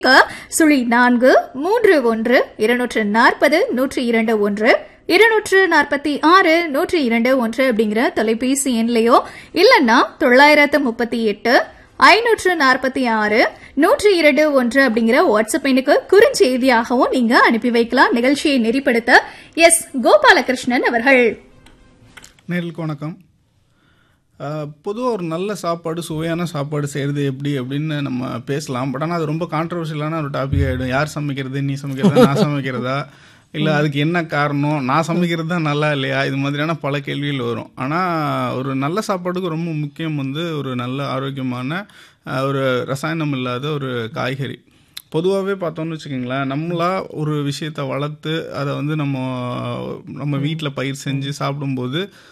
சுழி நான்கு மூன்று ஒன்று இருநூற்று நாற்பது நூற்றி இரண்டு ஒன்று இருநூற்று நாற்பத்தி ஆறு நூற்றி இரண்டு ஒன்று அப்படிங்கிற தொலைபேசி எண்லையோ இல்லைன்னா தொள்ளாயிரத்து முப்பத்தி எட்டு ஐநூற்று நாற்பத்தி ஆறு நூற்றி இரண்டு ஒன்று அப்படிங்கிற வாட்ஸ்அப் எண்ணுக்கு குறுஞ்செய்தியாகவும் நீங்க அனுப்பி வைக்கலாம் நிகழ்ச்சியை நெறிப்படுத்த எஸ் கோபாலகிருஷ்ணன் அவர்கள் நேர்களுக்கு வணக்கம் பொதுவாக ஒரு நல்ல சாப்பாடு சுவையான சாப்பாடு செய்கிறது எப்படி அப்படின்னு நம்ம பேசலாம் பட் ஆனால் அது ரொம்ப கான்ட்ரவர்ஷியலான ஒரு டாபிக் ஆகிடும் யார் சமைக்கிறது நீ சமைக்கிறதா நான் சமைக்கிறதா இல்லை அதுக்கு என்ன காரணம் நான் சமைக்கிறது தான் நல்லா இல்லையா இது மாதிரியான பல கேள்விகள் வரும் ஆனால் ஒரு நல்ல சாப்பாடுக்கு ரொம்ப முக்கியம் வந்து ஒரு நல்ல ஆரோக்கியமான அஹ், ஒரு ரசாயனம் இல்லாத ஒரு காய்கறி பொதுவாகவே பார்த்தோம்னு வச்சுக்கோங்களேன் நம்மளா ஒரு விஷயத்தை வளர்த்து அதை வந்து நம்ம நம்ம வீட்டில் பயிர் செஞ்சு சாப்பிடும்போது